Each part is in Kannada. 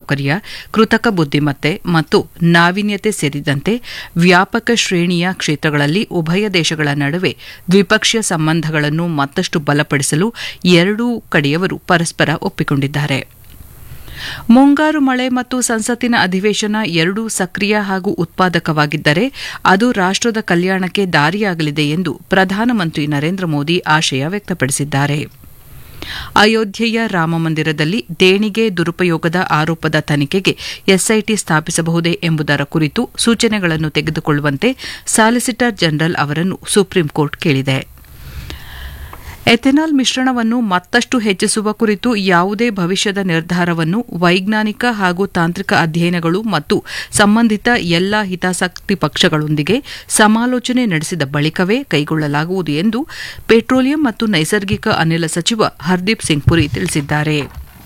ಮೂಲಸೌಕರ್ಯ ಕೃತಕ ಬುದ್ದಿಮತ್ತೆ ಮತ್ತು ನಾವೀನ್ಯತೆ ಸೇರಿದಂತೆ ವ್ಯಾಪಕ ಶ್ರೇಣಿಯ ಕ್ಷೇತ್ರಗಳಲ್ಲಿ ಉಭಯ ದೇಶಗಳ ನಡುವೆ ದ್ವಿಪಕ್ಷೀಯ ಸಂಬಂಧಗಳನ್ನು ಮತ್ತಷ್ಟು ಬಲಪಡಿಸಲು ಎರಡೂ ಕಡೆಯವರು ಪರಸ್ಪರ ಒಪ್ಪಿಕೊಂಡಿದ್ದಾರೆ ಮುಂಗಾರು ಮಳೆ ಮತ್ತು ಸಂಸತ್ತಿನ ಅಧಿವೇಶನ ಎರಡೂ ಸಕ್ರಿಯ ಹಾಗೂ ಉತ್ಪಾದಕವಾಗಿದ್ದರೆ ಅದು ರಾಷ್ಟದ ಕಲ್ಯಾಣಕ್ಕೆ ದಾರಿಯಾಗಲಿದೆ ಎಂದು ಪ್ರಧಾನಮಂತ್ರಿ ನರೇಂದ್ರ ಮೋದಿ ಆಶಯ ವ್ಯಕ್ತಪಡಿಸಿದ್ದಾರೆ ಅಯೋಧ್ಯೆಯ ರಾಮಮಂದಿರದಲ್ಲಿ ದೇಣಿಗೆ ದುರುಪಯೋಗದ ಆರೋಪದ ತನಿಖೆಗೆ ಎಸ್ಐಟಿ ಸ್ಥಾಪಿಸಬಹುದೇ ಎಂಬುದರ ಕುರಿತು ಸೂಚನೆಗಳನ್ನು ತೆಗೆದುಕೊಳ್ಳುವಂತೆ ಸಾಲಿಸಿಟರ್ ಜನರಲ್ ಅವರನ್ನು ಸುಪ್ರೀಂಕೋರ್ಟ್ ಕೇಳಿದೆ ಎಥೆನಾಲ್ ಮಿಶ್ರಣವನ್ನು ಮತ್ತಷ್ಟು ಹೆಚ್ಚಿಸುವ ಕುರಿತು ಯಾವುದೇ ಭವಿಷ್ಯದ ನಿರ್ಧಾರವನ್ನು ವೈಜ್ಞಾನಿಕ ಹಾಗೂ ತಾಂತ್ರಿಕ ಅಧ್ಯಯನಗಳು ಮತ್ತು ಸಂಬಂಧಿತ ಎಲ್ಲಾ ಹಿತಾಸಕ್ತಿ ಪಕ್ಷಗಳೊಂದಿಗೆ ಸಮಾಲೋಚನೆ ನಡೆಸಿದ ಬಳಿಕವೇ ಕೈಗೊಳ್ಳಲಾಗುವುದು ಎಂದು ಪೆಟ್ರೋಲಿಯಂ ಮತ್ತು ನೈಸರ್ಗಿಕ ಅನಿಲ ಸಚಿವ ಹರ್ದೀಪ್ ಸಿಂಗ್ ಪುರಿ ತಿಳಿಸಿದ್ದಾರೆ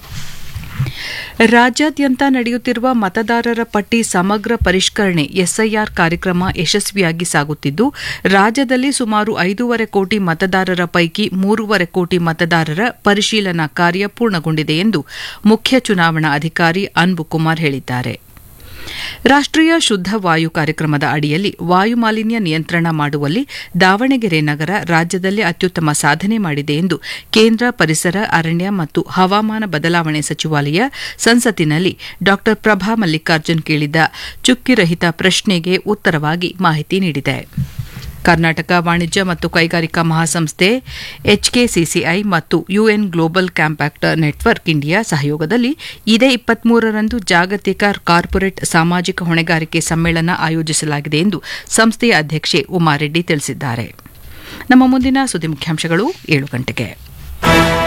ರಾಜ್ಯಾದ್ಯಂತ ನಡೆಯುತ್ತಿರುವ ಮತದಾರರ ಪಟ್ಟಿ ಸಮಗ್ರ ಪರಿಷ್ಕರಣೆ ಎಸ್ಐಆರ್ ಕಾರ್ಯಕ್ರಮ ಯಶಸ್ವಿಯಾಗಿ ಸಾಗುತ್ತಿದ್ದು ರಾಜ್ಯದಲ್ಲಿ ಸುಮಾರು ಐದೂವರೆ ಕೋಟಿ ಮತದಾರರ ಪೈಕಿ ಮೂರುವರೆ ಕೋಟಿ ಮತದಾರರ ಪರಿಶೀಲನಾ ಕಾರ್ಯ ಪೂರ್ಣಗೊಂಡಿದೆ ಎಂದು ಮುಖ್ಯ ಚುನಾವಣಾ ಅಧಿಕಾರಿ ಅನ್ಬು ಕುಮಾರ್ ಹೇಳಿದ್ದಾರೆ ರಾಷ್ಟೀಯ ಶುದ್ದ ವಾಯು ಕಾರ್ಯಕ್ರಮದ ಅಡಿಯಲ್ಲಿ ವಾಯು ಮಾಲಿನ್ಯ ನಿಯಂತ್ರಣ ಮಾಡುವಲ್ಲಿ ದಾವಣಗೆರೆ ನಗರ ರಾಜ್ಯದಲ್ಲಿ ಅತ್ಯುತ್ತಮ ಸಾಧನೆ ಮಾಡಿದೆ ಎಂದು ಕೇಂದ್ರ ಪರಿಸರ ಅರಣ್ಯ ಮತ್ತು ಹವಾಮಾನ ಬದಲಾವಣೆ ಸಚಿವಾಲಯ ಸಂಸತ್ತಿನಲ್ಲಿ ಡಾ ಪ್ರಭಾ ಮಲ್ಲಿಕಾರ್ಜುನ್ ಕೇಳಿದ ಚುಕ್ಕಿರಹಿತ ಪ್ರಶ್ನೆಗೆ ಉತ್ತರವಾಗಿ ಮಾಹಿತಿ ನೀಡಿದೆ ಕರ್ನಾಟಕ ವಾಣಿಜ್ಯ ಮತ್ತು ಕೈಗಾರಿಕಾ ಮಹಾಸಂಸ್ಥೆ ಎಚ್ಕೆಸಿಸಿಐ ಮತ್ತು UN global compact network India ಸಹಯೋಗದಲ್ಲಿ ಇದೇ ಇಪ್ಪತ್ಮೂರರಂದು ಜಾಗತಿಕ ಕಾರ್ಪೊರೇಟ್ ಸಾಮಾಜಿಕ ಹೊಣೆಗಾರಿಕೆ ಸಮ್ಮೇಳನ ಆಯೋಜಿಸಲಾಗಿದೆ ಎಂದು ಸಂಸ್ಥೆಯ ಅಧ್ಯಕ್ಷೆ ಉಮಾರೆಡ್ಡಿ ತಿಳಿಸಿದ್ದಾರೆ ನಮ್ಮ ಮುಂದಿನ ಸುದ್ದಿ ಮುಖ್ಯಾಂಶಗಳು ಏಳು ಗಂಟೆಗೆ